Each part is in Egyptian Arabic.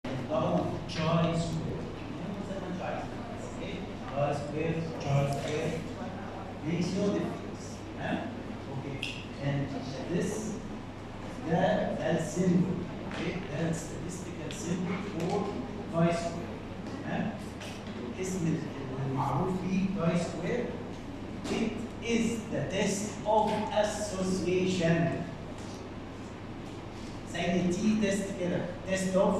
طبعا تشاي سكوير زي ما انت عايز اوكي تشاي سكوير تشاي سكوير makes no difference ها اوكي and this ده ده السيمبل اوكي ده statistical symbol for باي سكوير ها الاسم المعروف بيه باي سكوير it is the test of association زي التي تيست كده تيست اوف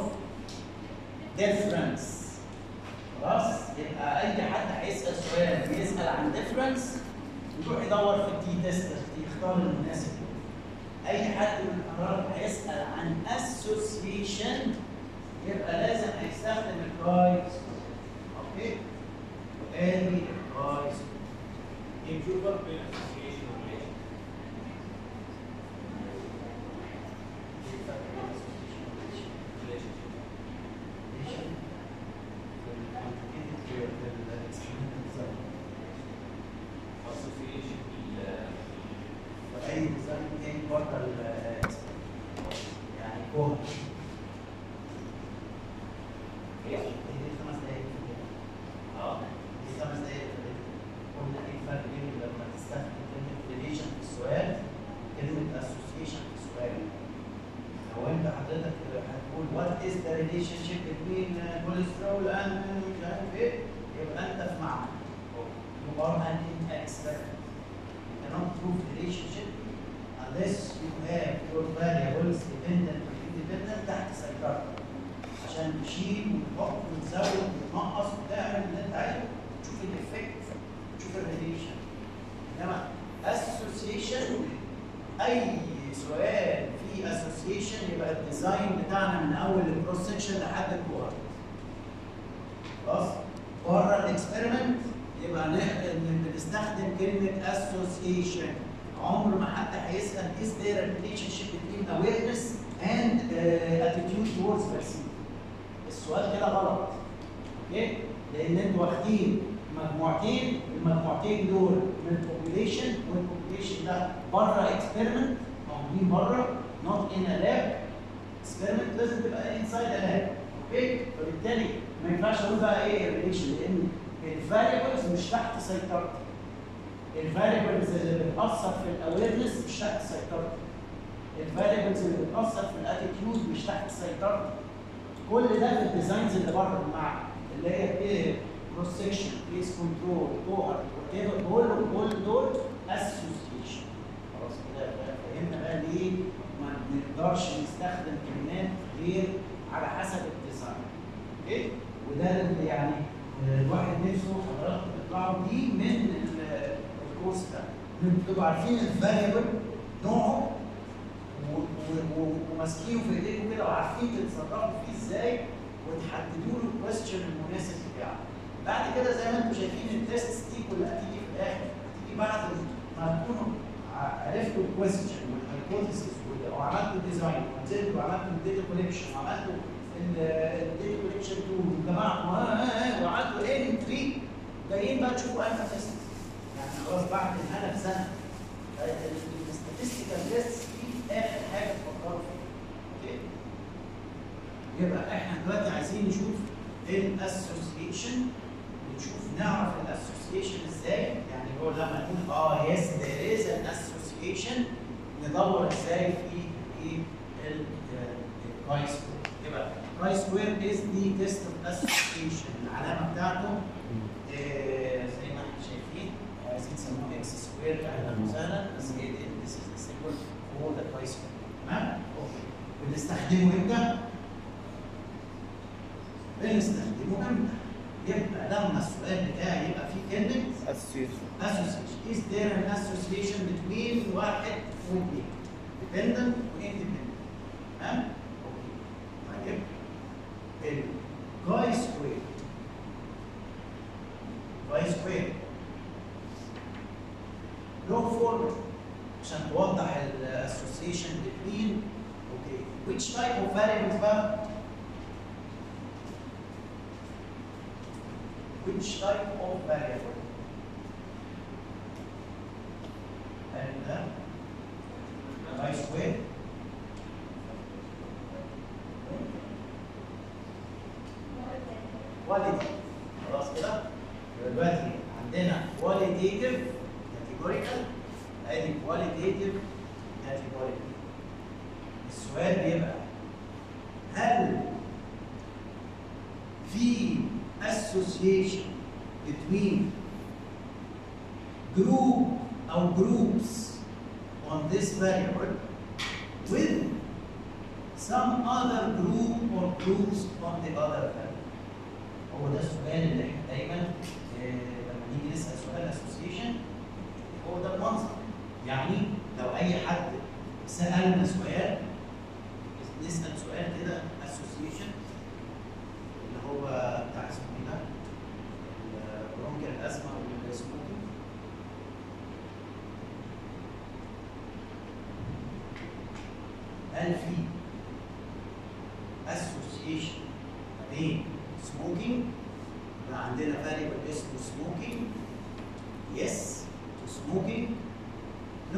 ديفرنس خلاص يبقى اي حد هيسال سؤال بيسال عن ديفرنس يروح يدور في التي تيست يختار المناسب اي حد من الحضارات هيسال عن اسوسيشن يبقى لازم هيستخدم البراي اوكي ادي البراي يمشوا فرق بين association و relation. association ال- واي ديزاين تاني بره ال يعني جهد هي دي خمس دقايق اه دي خمس دقايق قلنا ايه الفرق بين لما تستخدم كلمه ريليشن في السؤال كلمه اسوسيشن في السؤال لو انت حضرتك هتقول وات از ذا ريليشن شيب بين كوليسترول اند مش عارف ايه يبقى انت في معمل you are an experiment. You cannot prove relationship unless you have your variables dependent or independent تحت سيطرتك. عشان تشيل وتحط وتزود وتنقص وتعمل اللي انت عايزه تشوف الافكت تشوف الريليشن. انما association اي سؤال فيه association يبقى الديزاين بتاعنا من اول الكروس سكشن لحد الكوره. خلاص؟ بره الاكسبيرمنت يبقى نح- إن بنستخدم كلمه association عمر ما حد هيسال is there a relationship between awareness and uh, attitude towards vaccine السؤال كده غلط اوكي لان انتوا واخدين مجموعتين المجموعتين دول من البوبوليشن والبوبوليشن ده بره اكسبيرمنت موجودين بره نوت ان لاب اكسبيرمنت لازم تبقى انسايد لاب اوكي فبالتالي ما ينفعش اقول بقى ايه الريليشن لان الفاريبلز مش تحت سيطرتي الفاريبلز اللي بتاثر في الاويرنس مش تحت سيطرتي الفاريبلز اللي بتاثر في الاتيتيود مش تحت سيطرتي كل ده في الديزاينز اللي بره المعمل اللي هي ايه كروس سكشن بيس كنترول كوهر وات كل كل دول اسوسيشن خلاص كده فهمنا بقى ليه ما نقدرش نستخدم كلمات غير على حسب الديزاين اوكي وده اللي يعني آه، الواحد نفسه حضراتكم تطلعوا بيه من ال- الكورس ده إنكم تبقوا عارفين الفاريبل نوعه و- و- و- وماسكينه في ايديكم كده وعارفين تتصرفوا فيه ازاي وتحددوا له الكويستشن المناسب بتاعه. بعد كده زي ما انتم شايفين التيست دي كلها هتيجي في الاخر هتيجي بعد ما تكونوا ع- عرفتوا الكويستشن والهايبوثيسيس وعملتوا الديزاين ونزلتوا وعملتوا الداتا كوليكشن وعملتوا الداتا كوليكشن تول وجمعتوا ها- ها- ها وعملتوا انتري جايين بقى تشوفوا انهي تيست يعني خلاص بعد الهنا بسنه الستاتستيكال تيست دي اخر حاجه تفكروا فيها اوكي يبقى احنا دلوقتي عايزين نشوف الاسوسيشن نشوف نعرف الاسوسيشن ازاي يعني هو لما نقول اه يس ذير از ان اسوسيشن ندور ازاي في ايه البراي سكوير يبقى براي سكوير از دي تيست اوف اسوسيشن العلامه بتاعته آه، زي ما احنا شايفين عايزين نسموه اكس سكوير اهلا وسهلا بس هي دي this is the symbol for the price square تمام؟ اوكي بنستخدمه امتى؟ بنستخدمه امتى؟ يبقى لما السؤال بتاعي يبقى فيه كلمه association association is there an association between واحد واثنين dependent و independent تمام؟ اوكي طيب الجاي سكوير جاي سكوير له فورمولا عشان توضح الاسوسيشن between اوكي which type of variables بقى؟ which type of variable؟ and uh, y square كواليتي خلاص كده يبقى دلوقتي عندنا كواليتيتيف كاتيجوريكال ادي كواليتيتيف كاتيجوريكال السؤال بيبقى هل في association between group or groups on this variable with some other group or groups on the other variable هو ده السؤال اللي احنا دايما آه، لما نيجي نسال سؤال اسوسيشن هو ده المنظر يعني لو اي حد سالنا سؤال نسال سؤال كده اسوسيشن اللي هو بتاع اسمه ايه ده؟ البرونكيال الازمه والسموكينج هل في اسوسيشن ما بين سموكينج يبقى عندنا فاريبل اسمه سموكينج يس تو سموكينج نو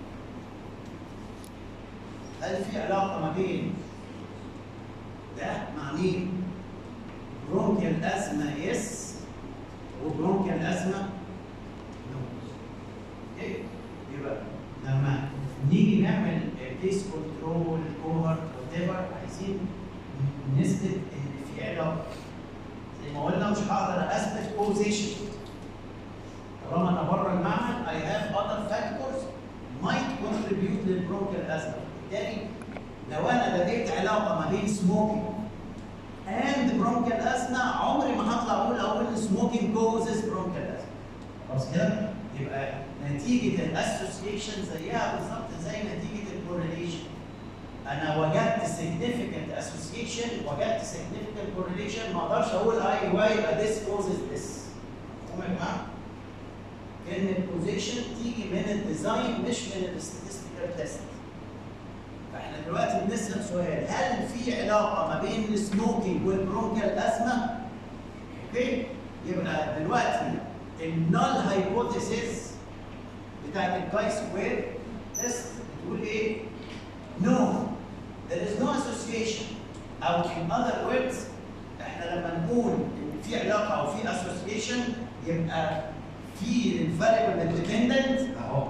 هل في علاقه ما بين ده مع مين؟ برونكيال ازمه يس وبرونكيال ازمه نو اوكي يبقى لما نيجي نعمل كيس كنترول كوهرت وات ايفر عايزين نثبت ان في علاقه زي ما قلنا مش هقدر اثبت كوزيشن طالما انا بره المعمل I have other factors might contribute للبرونكيال ازمه بالتالي لو انا بديت علاقه ما بين سموكينج and bronchial asthma عمري ما هطلع اقول اقول smoking causes bronchial asthma خلاص كده يبقى نتيجه الاسوسيشن زيها بالظبط زي نتيجه الكورليشن انا وجدت significant association وجدت significant correlation ما اقدرش اقول اي واي يبقى this causes this مفهوم يا جماعه؟ كلمه causation تيجي من الديزاين مش من الستاتستيكال تيست فاحنا دلوقتي بنسال سؤال هل في علاقه ما بين السموكينج والبرونكيال ازمه؟ اوكي؟ يبقى دلوقتي النال هايبوثيسيس بتاعت الكاي سكوير تيست بتقول ايه؟ No, there is no association. أو in other words احنا لما نقول ان في علاقه او في association يبقى في الفاريبل ديبندنت اهو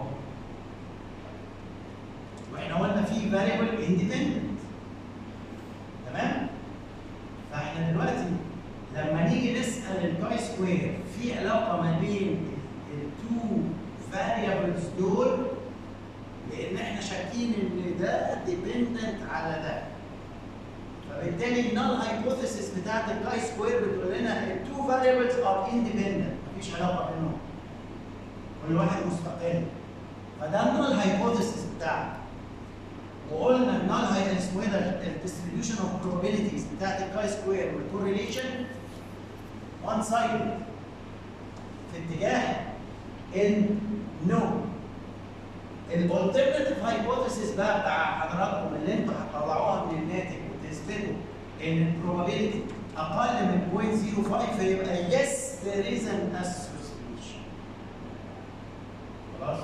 واحنا قلنا في فاريبل اندبندنت تمام؟ فاحنا دلوقتي لما نيجي نسال الكاي سكوير في علاقه ما بين التو فاريبلز دول لان احنا شاكين ان ده ديبندنت على ده فبالتالي النال هايبوثيسيس بتاعت الكاي سكوير بتقول لنا التو فاريبلز ار اندبندنت مفيش علاقه بينهم كل واحد مستقل فده النال هايبوثيسيس بتاعنا وقلنا النال هاي اسمه ايه ده الديستريبيوشن اوف probabilities بتاعت الكاي سكوير والكورليشن وان سايد في اتجاه ان نو الالترناتيف هايبوثيسيس بقى بتاع حضراتكم اللي انتوا هتطلعوها من الناتج وتثبتوا ان البروبابيلتي اقل من 0.05 فيبقى يس there is an association خلاص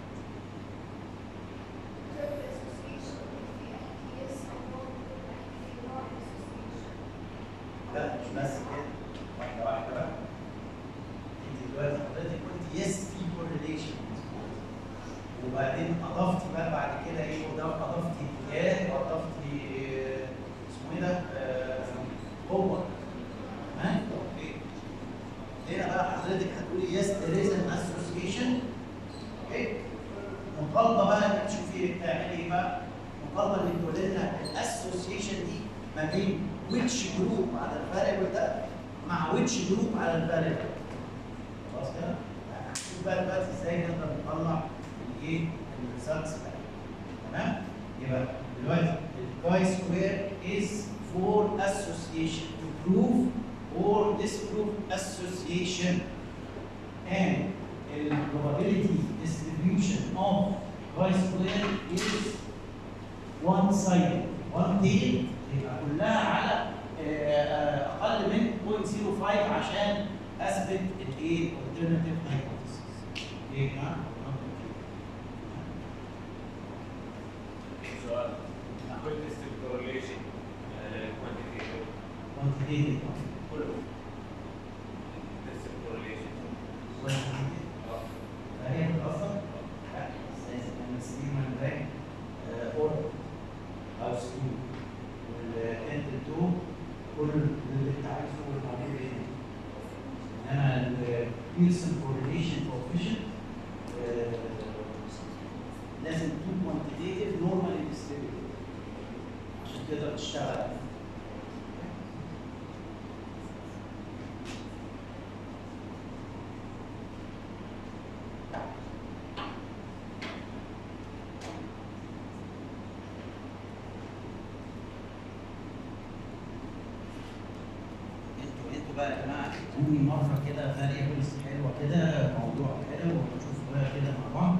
لا مش بس كده واحده واحده بقى انت دلوقتي حضرتك قلت يس في كورليشن وبعدين اضفتي بقى بعد كده ايه وده اضفتي اتجاه واضفتي آه، اسمه ايه ده؟ آه، قوه تمام؟ اوكي هنا بقى حضرتك هتقولي يس there is an association اوكي مطالبه بقى انك تشوفي تعملي ايه بقى؟ مطالبه انك تقولي لنا الاسوسيشن دي ما بين which جروب على الفاريبل ده مع which جروب على الفاريبل خلاص كده؟ هنشوف بقى دلوقتي ازاي نقدر نطلع الايه؟ الريزلتس بتاعتنا تمام؟ يبقى دلوقتي الكاي سكوير is for association to prove or disprove association and the probability distribution of chi square is one sided one tailed يبقى كلها على آه، آه، اقل من 0.05 عشان اثبت الايه alternative hypothesis ايه يا جماعه؟ سؤال quantitative correlation quantitative quantitative كله بيرسون كورليشن كوفيشنت لازم تكون كوانتيتيف نورمالي ديستريبيوتد عشان تقدر تشتغل انتوا انتوا بقى يا جماعه ادوني مره كده فاريبلز حلوه كده موضوع حلو ونشوف بقى كده مع بعض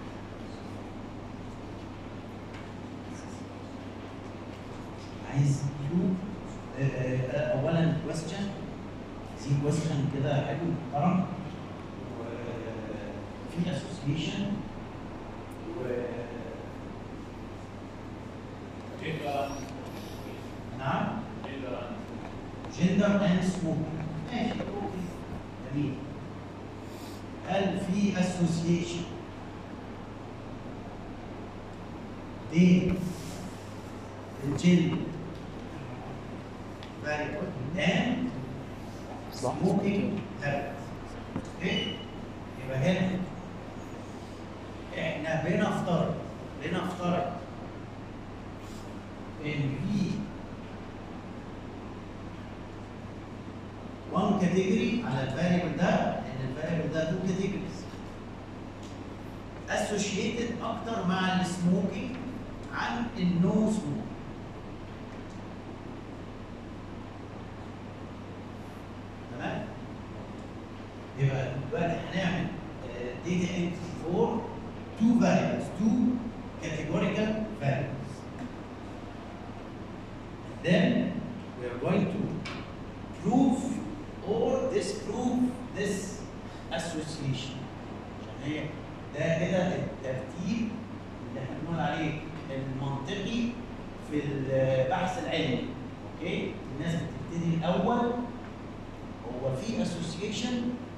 عايز كيو اولا كويستشن سي كويستشن كده حلو محترم وفي اسوسيشن و Gender, نعم gender, جندر اند سموكينج ماشي اوكي جميل هل في اسوسيشن بين الجلد variable and smoking habit اوكي يبقى هنا احنا بنفترض بنفترض ان في one category على الفاريبل ده لان الفاريبل ده two categories associated اكتر مع السموكينج عن النو سموك تمام يبقى دلوقتي هنعمل data entry for two variables two categorical variables then we are going to prove or disprove this association عشان هي ده كده الترتيب اللي احنا بنقول عليه المنطقي في البحث العلمي اوكي الناس بتبتدي الاول هو في association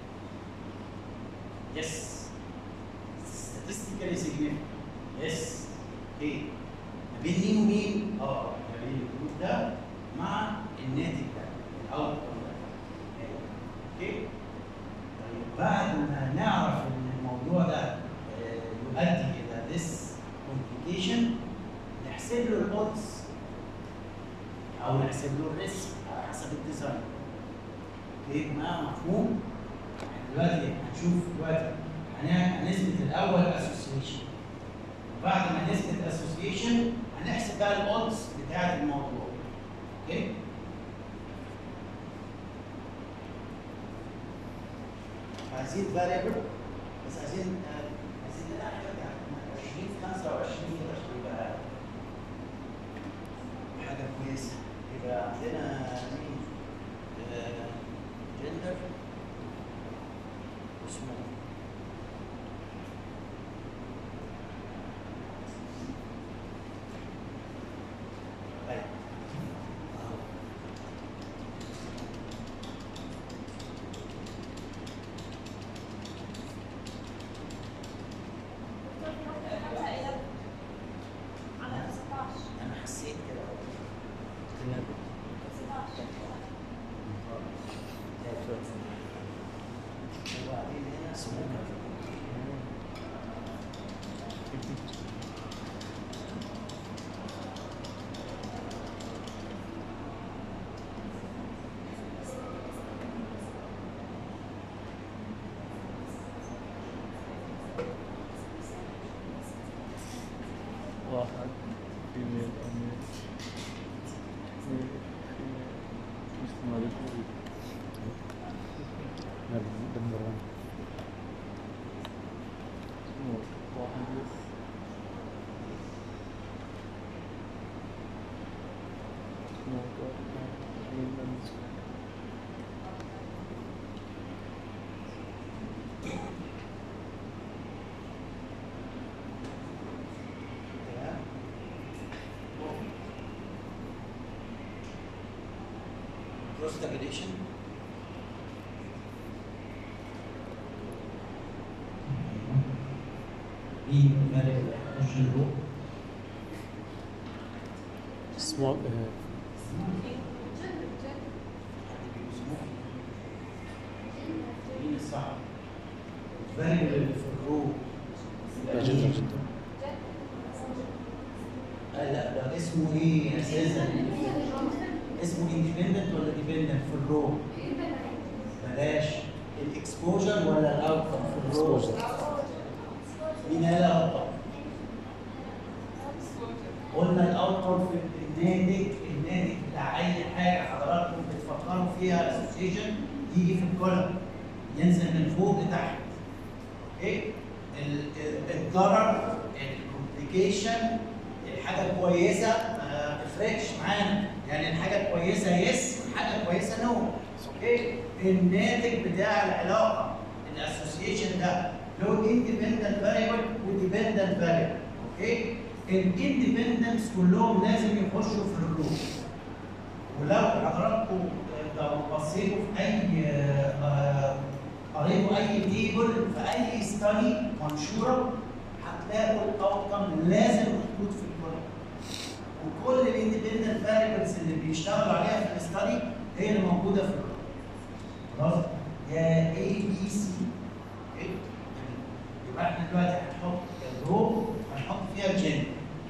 yes statistically significant yes اوكي ما بين مين ومين اه ما بين الجروب ده مع الناتج ده الاوتكم ده اوكي طيب بعد ما نعرف ان الموضوع ده آه، يؤدي الى this complication نحسب له الاودز او نحسب له الريسك على حسب الديزاين اوكي يا جماعه مفهوم؟ إحنا دلوقتي هنشوف دلوقتي هن- هنثبت الاول اسوسيشن وبعد ما نثبت اسوسيشن هنحسب بقى الاودز بتاعت الموضوع اوكي؟ عايزين فاريبل بس عايزين آه، عايزين نلاقي حاجه 20 في 25 كده عشان يبقى حاجه كويسه يبقى عندنا مين؟ جندر اسمه طيب أهو. انا حسيت كده وبعدين هنا سموكر واحد فيميل أميل ميل فيميل استعمال الكويت نمبر 1 سموك واحد بس سموك واحد ميل أميل تمام كروس تابيليشن مين مالك خش الروح سمول مين الصح الفاريبل اللي في الرو يبقى جدا مين؟ جدا آه لا ده اسمه ايه اساسا؟ اسمه اندبندنت ولا ديبندنت في الرو؟ بلاش الاكسبوجر ولا الاوتكم في الرو؟ Exposure. مين قال الاوتكم؟ قلنا الاوتكم في الناتج الناتج بتاع اي حاجه حضراتكم بتفكروا فيها اسوسيشن يجي في الكولم ينزل من فوق لتحت اوكي ال- ال- الضرر الكومبليكيشن الحاجه الكويسه ما تفرقش معانا يعني الحاجه الكويسه يس والحاجه الكويسه نو اوكي الناتج بتاع العلاقه الاسوسيشن ده له اندبندنت فاريبل وديبندنت فاريبل اوكي الاندبندنتس كلهم لازم يخشوا في الروت ولو حضراتكم لو بصيتوا في اي آه، قريتوا اي تيبل في اي ستادي منشوره هتلاقوا الاوتكم لازم محطوط في الكولم وكل الاندبندنت فاريبلز اللي بيشتغلوا عليها في الاستادي هي اللي موجوده في الروت خلاص يا اي بي سي يبقى احنا دلوقتي هنحط الرو هنحط فيها الجن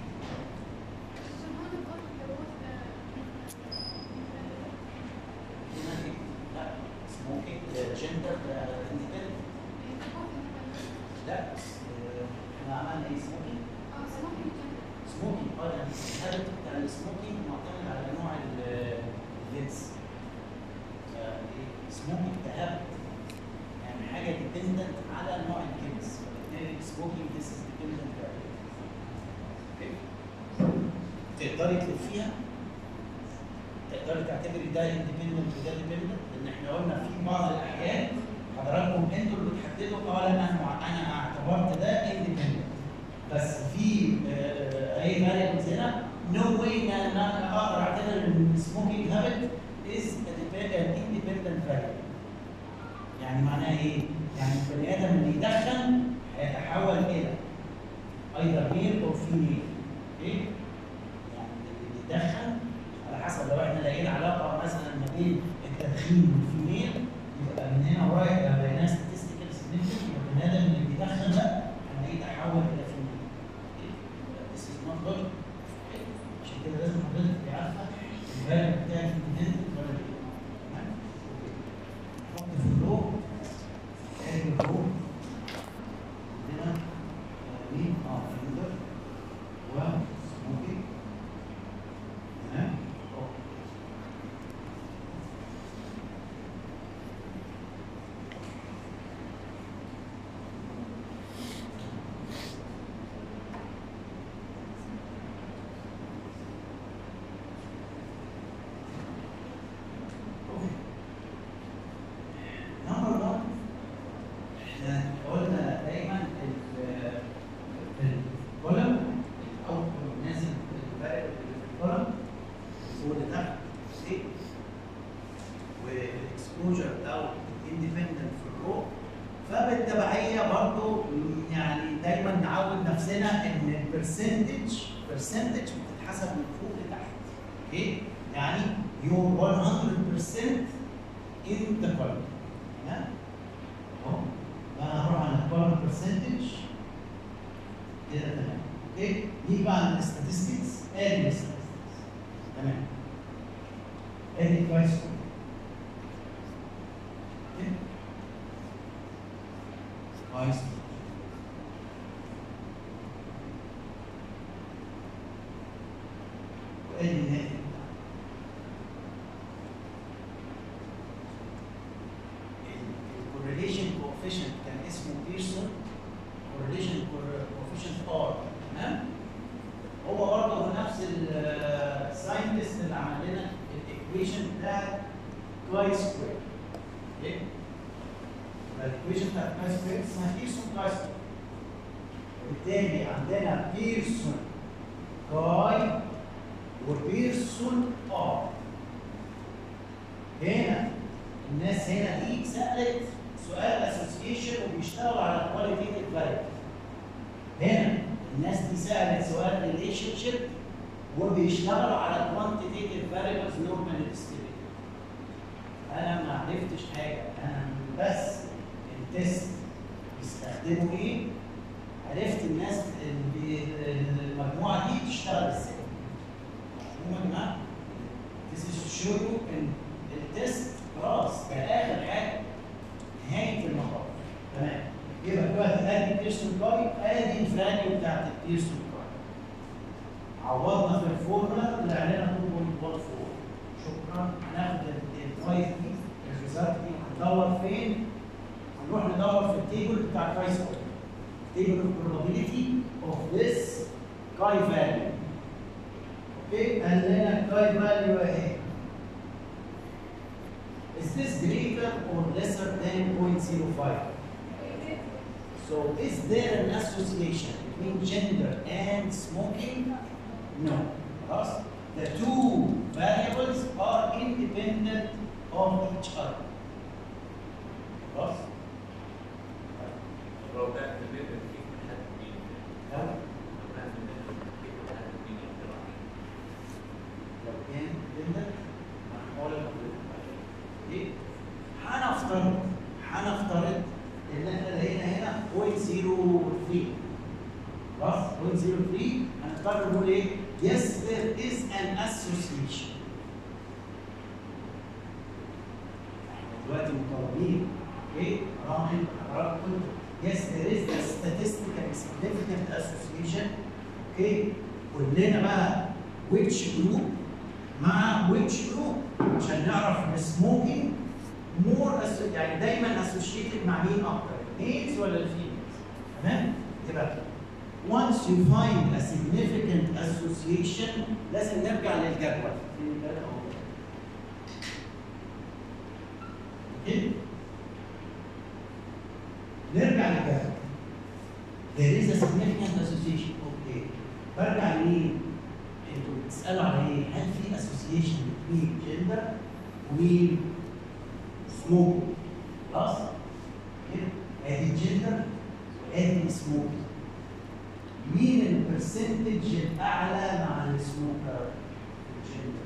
هنا ايه؟ لا سموكينج جندر اندبندنت لا آه، احنا عملنا ايه سموكينج سموكينج اه يعني الهدف بتاع السموكينج معتمد على نوع ال- اللينس سموكينج ده هبت يعني حاجه ديبندنت على نوع الجنس فبالتالي سموكينج ذيس از ديبندنت اوكي تقدري تلفيها تقدري تعتبري ده اندبندنت وده ديبندنت لان احنا قلنا في بعض الاحيان حضراتكم انتوا اللي بتحددوا اه لا انا مع- انا اعتبرت ده اندبندنت بس في آه، اي فاريبلز هنا نو واي ان انا اقدر اعتبر ان السموكينج هابت از اندبندنت فاريبل يعني معناها ايه؟ يعني البني ادم اللي يدخن هيتحول الى ايضا ميل او فيميل اوكي؟ يعني اللي بيدخن على حسب لو احنا لقينا علاقه مثلا ما بين التدخين والفيميل يبقى من هنا ورايح لو لقيناها statistical significant يبقى البني ادم اللي بيدخن ده هنلاقيه يتحول الى فيميل. اوكي؟ يبقى This is not logic. اوكي؟ عشان كده لازم حضرتك تبقي عارفه الفاليو بتاعك independent ولا لا. تمام؟ اوكي. حط في الرو ادي الرو عندنا آه، مين؟ اه فيندر وسموكي تمام؟ اوكي. نمبر 1 احنا قلنا دايما ال- في الكولم او نازل الفارق اللي في الكولم فوق لتحت اوكي والاكسبوجر او الاندبندنت في الرو فبالتبعيه برضو يعني دايما نعود نفسنا ان البرسنتج برسنتج بتتحسب من فوق لتحت اوكي يعني يور 100% in the column تمام اهو انا هروح على الكولم برسنتج كده تمام اوكي نيجي بقى على الاستاتستكس ادي الاستاتستكس تمام ادي كويس اوكي كويس وادي الناتج الكورليشن كوفيشنت كان اسمه بيرسون كورليشن كوفيشنت ار تمام هو برضه هو نفس الساينتست اللي عمل لنا الايكويشن بتاعت كواي سكوير اوكي الايكويشن بتاعت كواي سكوير اسمها بيرسون كواي سكوير وبالتالي عندنا بيرسون كاي وبيرسون ار هنا الناس هنا دي سالت سؤال اسوسيشن وبيشتغلوا على كواليتيف فاريبل هنا الناس دي سالت سؤال ريليشن شيب وبيشتغلوا على كوانتيتيف فاريبلز نورمال ديستريبيوتد انا ما عرفتش حاجه انا بس التست بيست- بيستخدموا ايه عرفت الناس اللي المجموعه دي بتشتغل ازاي مفهوم يا جماعه This is to show you ان التست خلاص ده اخر حاجه نهايه المطاف تمام يبقى دلوقتي ادي البيرسون كاي ادي الفاليو بتاعت البيرسون كاي عوضنا في الفورمولا طلع لنا 2.14 شكرا هناخد البرايس دي الريزلت دي هندور فين؟ هنروح ندور في التيبل بتاع البرايس اوردر table of probability of this chi value. Okay, and then a chi value ahead. Is this greater or lesser than 0.05? So is there an association between gender and smoking? No. Because the two variables are independent of each other. خلاص؟ لو كان في البيت كيف بنحدد مين؟ لو لو كان في البيت كيف بنحدد مين يقدر عليه؟ لو كان جدا هنقول لحضرتك ايه؟ هنفترض هنفترض ان احنا لقينا هنا 0.03 خلاص 0.03 هنضطر نقول ايه؟ Yes, there is an association. احنا دلوقتي مطالبين اوكي؟ طالما انت حضرتك قلت Yes, there is a statistically significant association. اوكي؟ قول لنا بقى which group مع which group عشان نعرف السموكينج مور يعني دايما اسوشيتد مع مين اكتر؟ الميلز ولا الفيميلز؟ تمام؟ يبقى once you find a significant association لازم نرجع للجدول. فين الجدول أهو. اوكي؟ نرجع للجدول. There is a significant association. اوكي. برجع لمين؟ انتوا بتسالوا على ايه؟ هل في اسوسيشن بين جندر ومين سموك؟ خلاص؟ كده ادي الجندر وادي السموك. مين البرسنتج الاعلى مع السموكر؟ الجندر.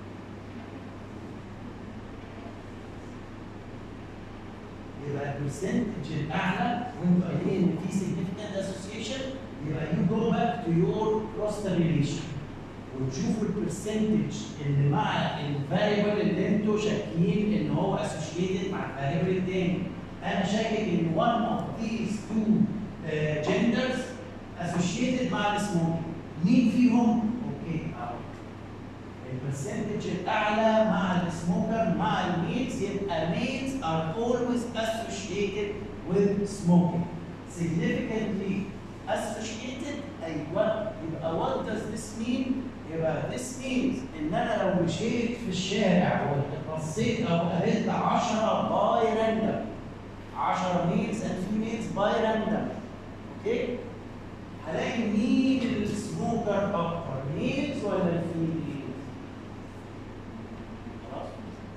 يبقى البرسنتج الاعلى وانتوا قايلين ان في significant association يبقى you go back to your cross relation وتشوفوا البرسنتج اللي مع الفاريبل اللي انتوا شاكين ان هو associated مع الفاريبل التاني. انا شاكك ان one of these two uh, genders associated مع السموكينج. مين فيهم؟ اوكي اهو. البرسنتج الاعلى مع السموكر مع الميلز يبقى males are always associated with smoking. Significantly associated ايوه يبقى what does this mean؟ يبقى this means ان انا لو مشيت في الشارع وبصيت او قابلت 10 باي راندم 10 ميلز اند فيميلز باي راندم اوكي؟ هلاقي مين السموكر اكتر ميلز ولا الفيميلز؟ خلاص؟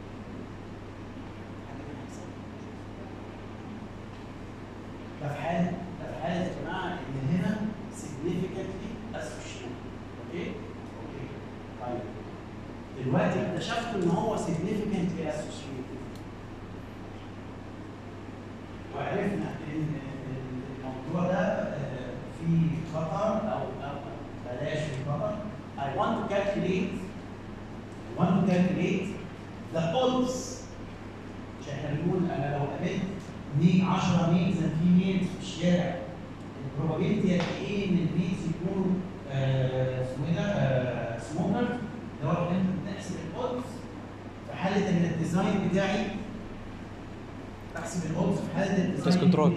ده في حالة ده في حالة يا جماعة إن هنا significantly associated أوكي؟ أوكي طيب دلوقتي اكتشفت إن هو significantly associated وعرفنا إن الموضوع ده آه، فيه خطر أو أو بلاش فيه خطر I want to calculate I want to calculate the odds مش احنا بنقول انا لو قابلت 100 10 ميلز في ميلز في الشارع البروبابيلتي قد ايه ان الميلز يكونوا آه، اسمه ايه ده سموكر اللي هو انت بتحسب الاودز في حاله ان الديزاين بتاعي بحسب الاودز في حاله الديزاين Test control.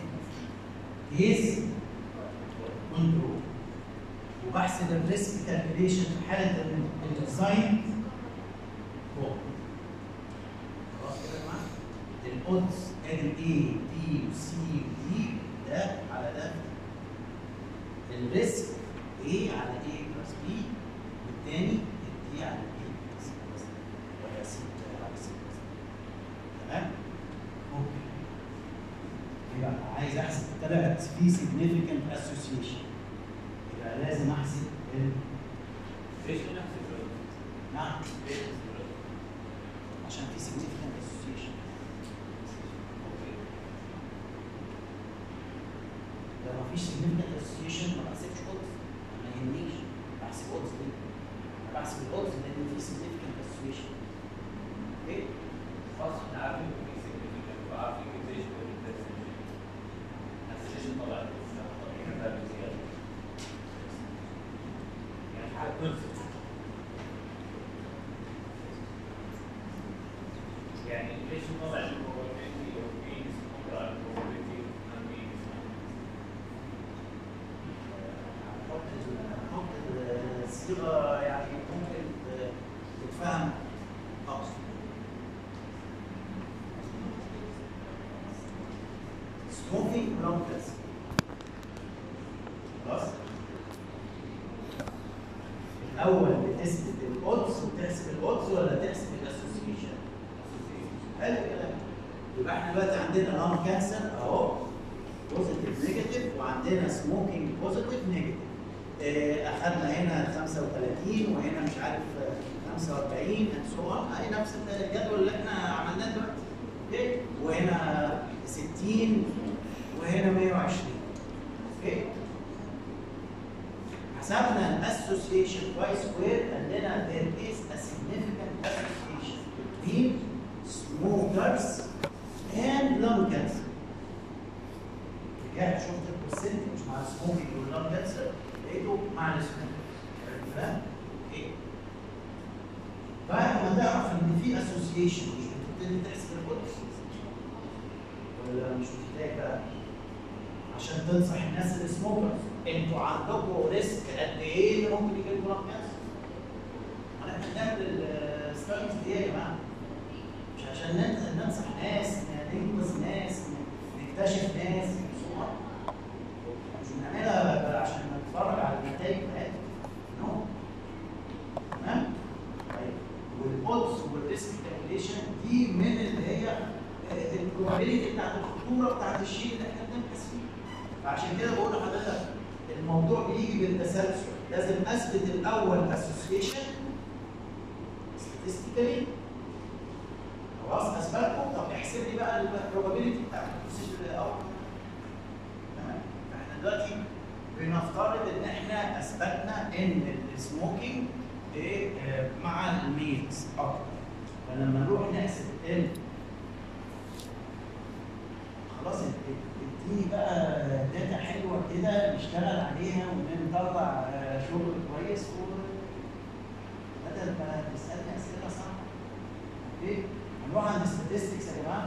يس كنترول وبحسب الريسك كالكوليشن في حاله ان الديزاين فوق خلاص كده يا جماعه الاودز ادي الاي بي وسي ودي ده على ده الريسك ايه على ايه بلس بي والتاني الدي على ايه بلس بلس ولا سي على سي بلس تمام؟ اوكي يبقى عايز احسب طلعت في significant association يبقى لازم احسب ال ليش نحسب الرد؟ نعم ليش نحسب الرد؟ عشان في significant association اوكي يعني ليش ما بعد probability of being smaller and probability of not being smaller؟ هنحط هنحط الصيغه يعني ممكن تتفهم اكتر سموكينج لونج خلاص الاول بتثبت الاودز وتحسب الاودز ولا تحسب الاسوسيشن حلو الكلام يبقى احنا دلوقتي عندنا نون كانسر اهو بوزيتيف نيجاتيف وعندنا سموكينج بوزيتيف نيجاتيف اخذنا هنا 35 وهنا مش عارف آه، 45 اند سو اون اهي نفس الجدول اللي احنا عملناه دلوقتي اوكي وهنا 60 وهنا 120 اوكي حسبنا الاسوسيشن باي سكوير عندنا there is a significant association between smokers and lung cancer رجعت شفت البرسنتج مع السموكينج واللون كانسر لقيته مع السموكينج فاهم؟ ايه؟ بعد ما تعرف ان في اسوسيشن مش بتبتدي تحسب القدس ولا مش محتاج بقى عشان تنصح الناس السموكرز انتوا عندكم ريسك قد ايه اللي ممكن يجي لكم لون كانسر؟ ما احنا بنعمل الستاديز دي يا جماعه مش عشان نن- ننصح ناس ننقذ ناس نكتشف ناس مش بنعملها عشان نتفرج على النتائج بتاعتها نو تمام طيب والاودز والريسك كالكوليشن دي من اللي هي البروبابيلتي بتاعت الخطوره بتاعت الشيء اللي احنا بنبحث فيه فعشان كده بقول لحضرتك الموضوع بيجي بالتسلسل لازم اثبت الاول اسوسيشن statistically خلاص اثبته طب احسب لي بقى البروبابيلتي بتاعت البوزيشن الاول تمام فاحنا دلوقتي بنفترض ان احنا اثبتنا ان السموكينج ايه آه، مع الميلز اكتر فلما نروح نحسب ال خلاص اديني بقى داتا حلوه كده نشتغل عليها ونطلع آه، شغل كويس و بدل ما تسالني اسئله صعبه اوكي هنروح عند statistics يا جماعه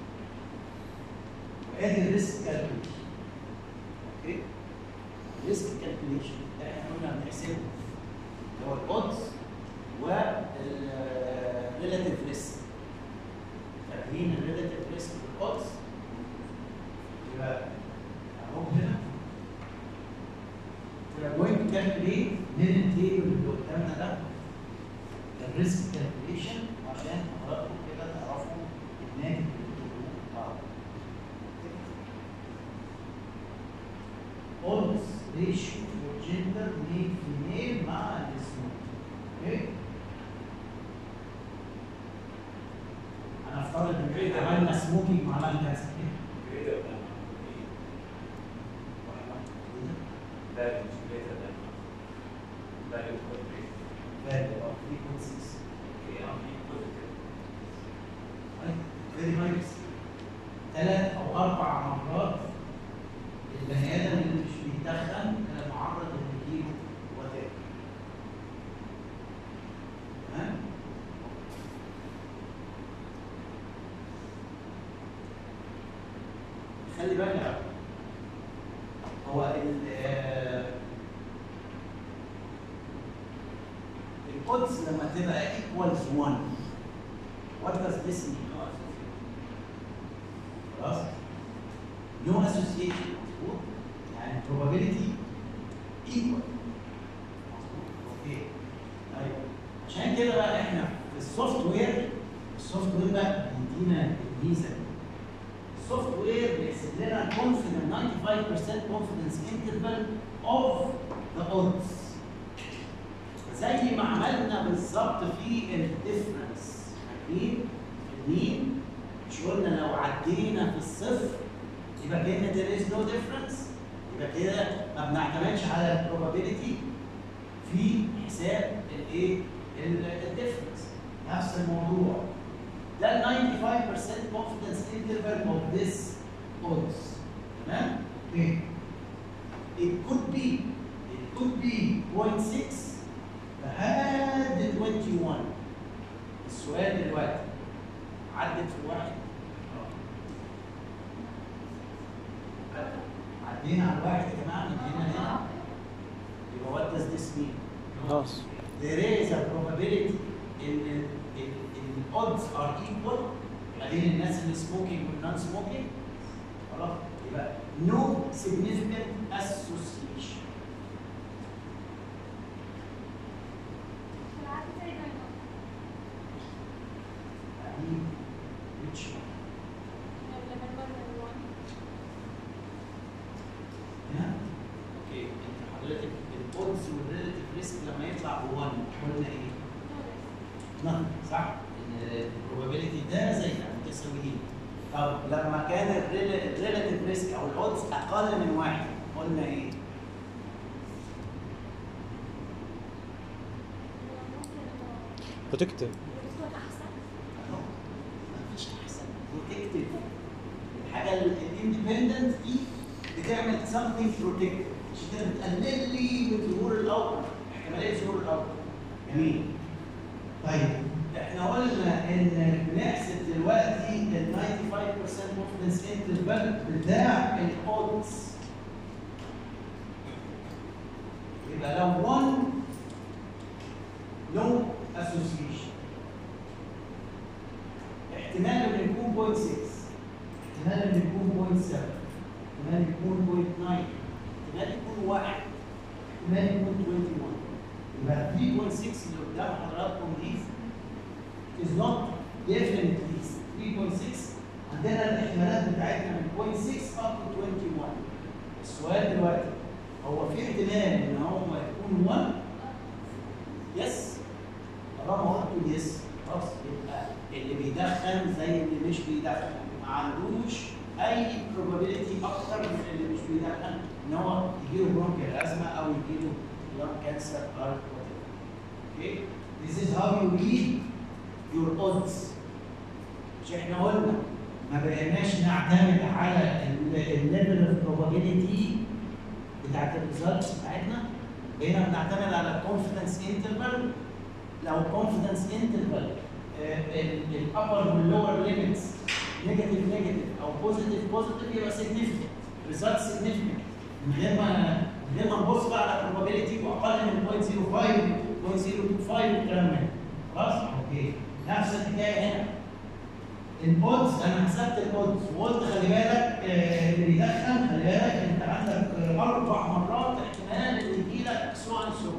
وادي الريسك كالكوليشن اوكي ريسك كالكوليشن ده احنا قلنا بنحسبه اللي هو الاودز والريلاتيف ريسك فاكرين الريلاتيف ريسك والاودز يبقى اهو هنا we're going to calculate من التيبل اللي قدامنا ده الريسك كالكوليشن عشان حضراتكم كده تعرفوا الناتج اللي بتقولوه مع بعض. odds ratio for gender male female مع السموك اوكي هنفترض ان احنا عملنا سموكينج وعملنا كذا greater than that is greater than value of three. value of 3.6 Okay, I'll be positive. فيري نايس ثلاث او اربع مرات البني ادم اللي مش بيدخن كان معرض ان يجيله وباء تمام خلي بالك يا عم. هو ال آه، القدس لما تبقى equals 1 what does this mean؟ No association. خلاص no association مظبوط يعني probability equal مظبوط اوكي طيب عشان كده بقى احنا في السوفت وير السوفت وير بقى بيدينا الميزه دي. السوفت وير بيحسب لنا confident 95% confidence interval of the odds زي ما عملنا بالظبط في الديفرنس فاكرين في المين مش قلنا لو عدينا في الصفر يبقى كده there is no difference يبقى كده ما بنعتمدش على البروبابيلتي في حساب الايه الديفرنس نفس الموضوع ده ال 95% confidence interval of this odds تمام؟ اوكي it could be it could be 0.6 لحد 21 السؤال دلوقتي عدى عدت في واحد عدينا على الواحد يا جماعه من هنا لهنا يبقى what does this mean؟ Loss. there is a probability in in in odds are equal ما بين الناس اللي سموكينج والنون سموكينج خلاص يبقى no significant association دي which one؟ هنا اوكي انت حضرتك الاودز والريلاتيف ريسك لما يطلع ب 1 قلنا ايه؟ نعم صح؟ ان البروبابيلتي ده زي ده متساويين طب لما كان الريلاتيف ريسك او الاودز اقل من واحد قلنا ايه؟ Protective. أهو، مفيش احسن بروتكتيف الحاجه الاندبندنت دي بتعمل something protective عشان كده بتقلل لي من ظهور الاوتر احتماليه ظهور الاوتر جميل طيب احنا قلنا ان بنحسب دلوقتي ال 95% confidence interval بتاع الاودز يبقى لو 1 no association احتمال انه يكون 0.6 احتمال انه يكون 0.7 احتمال يكون 0.9 احتمال يكون 1 احتمال يكون 21 يبقى 3.6 اللي قدام حضراتكم دي is not definitely 3.6 عندنا الاحتمالات بتاعتنا من 0.6 up to 21 السؤال دلوقتي هو في احتمال ان هو يكون 1 يس طالما قلت يس خلاص يبقى اللي بيدخن زي اللي مش بيدخن ما عندوش اي probability اكتر من اللي مش بيدخن ان هو يجيله برونكيال ازمه او يجيله lung cancer or whatever. Okay? This is how you read your odds. مش احنا قلنا ما بقيناش نعتمد على الليفل اوف probability بتاعت الريزلتس بتاعتنا بقينا بنعتمد على confidence interval لو confidence interval الابر واللور ليميتس نيجاتيف نيجاتيف او بوزيتيف بوزيتيف يبقى significant result significant من غير ما من غير ما نبص بقى على probability واقل من 0.05 0.025 والكلام ده خلاص اوكي نفس الحكايه هنا الاودز انا حسبت الاودز وقلت خلي بالك آه، اللي بيدخن خلي بالك انت عندك آه، اربع مرات احتمال ان يجي لك سو ان سو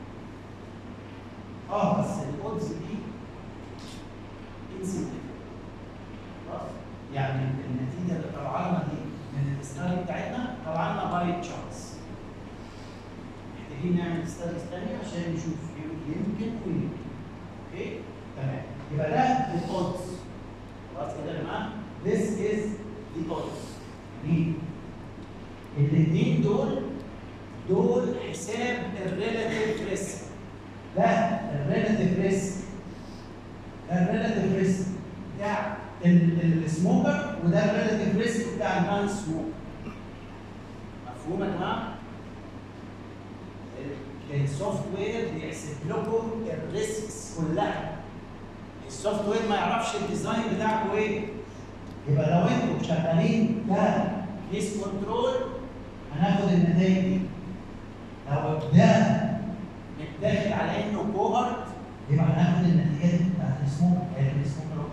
اه بس الاودز دي insignificant. خلاص يعني النتيجه اللي طلع لنا دي من الاستادي بتاعتنا طلع لنا باي تشانس محتاجين نعمل ستاديز ثانيه عشان نشوف يمكن ويمكن اوكي تمام يبقى ده الاودز خلاص كده يا جماعه this is the odds دي الاثنين دول دول حساب الريلاتيف ريسك ده الريلاتيف ريسك ده الريلاتيف ريسك بتاع ال- السموكر وده الريلاتيف ريسك بتاع النون سموكر مفهوم يا جماعه؟ السوفت وير بيحسب لكم الريسكس كلها السوفت وير ما يعرفش الديزاين بتاعكم ايه يبقى لو انتوا شغالين ده كيس كنترول هناخد النتائج دي لو ده متاخد على انه كوهرت يبقى هناخد النتيجه بتاعت السموك السموك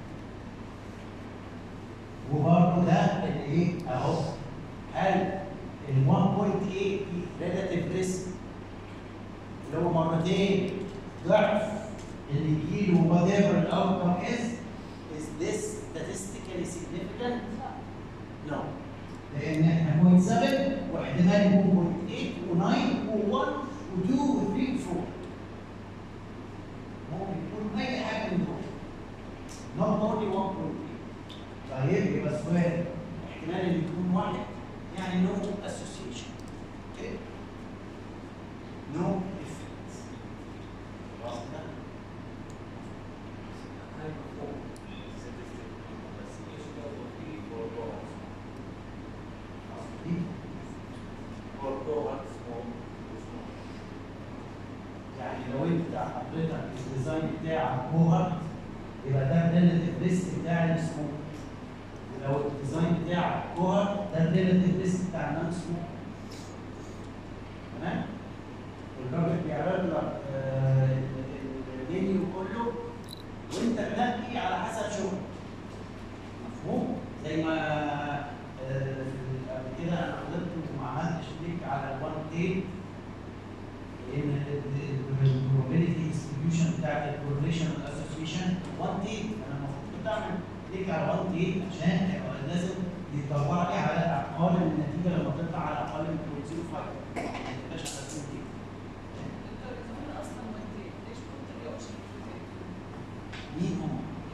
وبرضه ده اللي ايه اهو هل ال 1.8 ريلاتيف ريسك اللي هو مرتين ضعف اللي يجيله whatever the outcome is is this statistically significant؟ No لان احنا 0.7 واحتمال يكون 0.8 و9 و1 و2 و3 و4 ممكن يكون اي حاجه من دول not only 1.8 طيب يبقى السؤال احتمال ان يكون واحد يعني no association okay no effect خلاص كده دي يعني لو انت حضرتك الديزاين بتاعك كوهرت يبقى ده الريلاتيف ريسك بتاع السموك لو الديزاين بتاعك كوهر ده الريلاتيف ريسك بتاع النون سموك تمام والراجل بيعرض لك آه، المنيو كله وانت تنقي على حسب شغلك مفهوم زي ما آه، قبل كده انا غلطت وما عملتش كليك على الوان تيل لان البروبابيلتي ديستريبيوشن بتاعت الكورليشن اسوسيشن وان تيل انا المفروض كنت اعمل كليك على وان تيل عشان يبقى لازم يدور لي على اقل النتيجه لما تطلع على اقل من 0.05 ما تبقاش على 2 تيل مين هم؟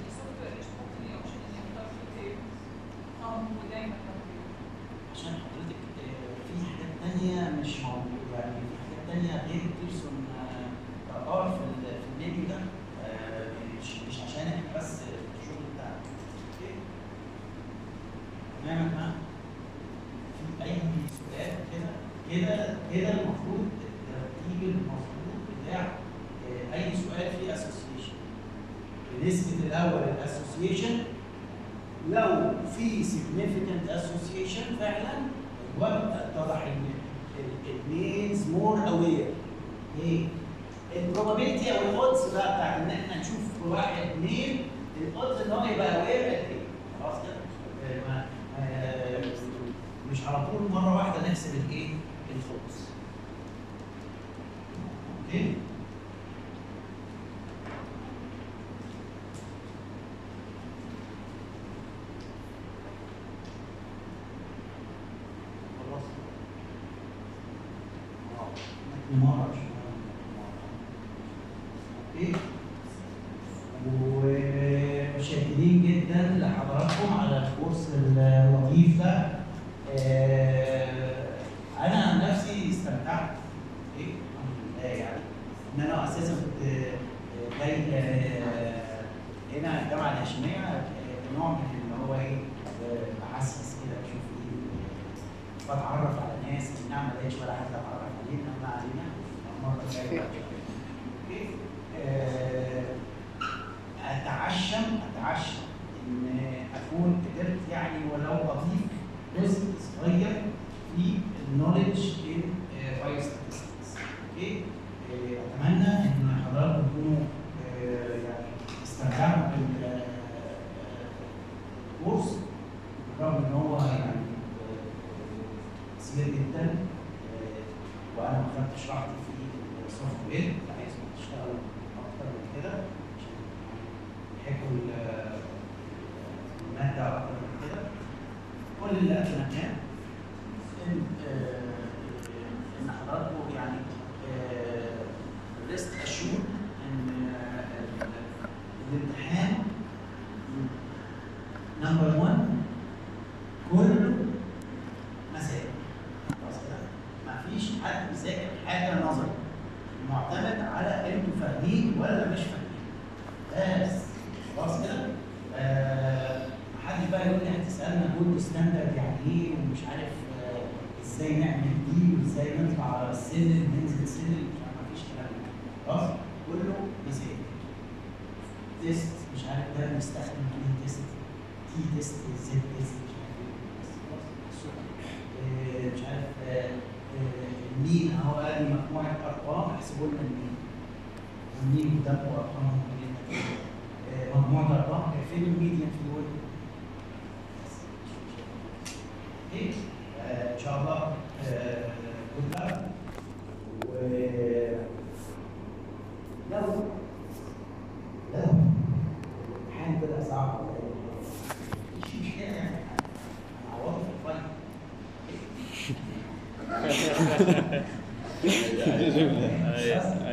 عشان حضرتك آه، في حاجات تانية مش موجودة يعني في حاجات تانية غير بيرسون ار في ال- في المنيو ده آه، مش مش عشان احنا بس الشغل بتاعنا اوكي تمام يا جماعة في أي سؤال كده كده كده المفروض الترتيب المفروض بتاع آه، أي سؤال فيه اسوسيشن بنسبة الأول الاسوسيشن لو في significant association فعلا الوقت اتضح ان المينز مور اوير ايه؟ البروبابيلتي او الاودز بقى بتاعت ان احنا نشوف واحد اثنين الاودز ان هو يبقى اوير قد ايه؟ خلاص كده؟ آه، ما- آه، مش على طول مره واحده نحسب الايه؟ الفوكس. اوكي؟ خلاص اه مرة اوكي وشاكرين جدا لحضراتكم على الكورس اللطيف ده آه، انا عن نفسي استمتعت اوكي الحمد لله يعني ان انا اساسا كنت آه، جاي آه، هنا الجامعه الهاشميه آه، نوع من اللي هو ايه آه، بحسس كده بشوف ايه بتعرف على ناس إن نعم ما لقيتش ولا حد اتعرف علينا ما علينا المره الجايه اوكي آه، اتعشم اتعشم ان اكون قدرت يعني ولو اضيف جزء صغير في النولج ان بايو ستاتستكس اوكي آه، اتمنى ان حضراتكم تكونوا آه، يعني استمتعتوا بالكورس رغم ان هو يعني آه، كتير جدا آه، وانا ما خدتش راحتي في السوفت وير عايز تشتغل اكتر من كده عشان يحبوا ال- الماده اكتر من كده كل اللي اتمناه ان آه، ان حضراتكم يعني ريست اشور ان آه، ال- الامتحان نمبر 1 كله مسائل خلاص كده مفيش حد بيذاكر حاجه نظري معتمد على انتوا فاهمين ولا مش فاهمين بس خلاص كده آه محدش بقى يقول لي هتسالنا جولد ستاندرد يعني ايه ومش عارف آه ازاي نعمل دي وازاي نطلع على السلم ننزل سلم مش عارف مفيش كلام ده. خلاص كله مسائل تيست مش عارف ده بنستخدم ايه تيست تي تيست زد تيست مش عارف ايه بس خلاص آه، مش عارف آه، آه، المين اهو قال لي مجموعه ارقام احسبوا لنا المين والمين قدامكم ارقام مهمه جدا آه، مجموعه ارقام فين الميديان في الويب بس مش مشكلة. اوكي آه، ان شاء الله جود لك و لو لو الامتحان طلع صعب ولا إيه، مش مشكله يعني هنعوضه في الفاينل أيوة.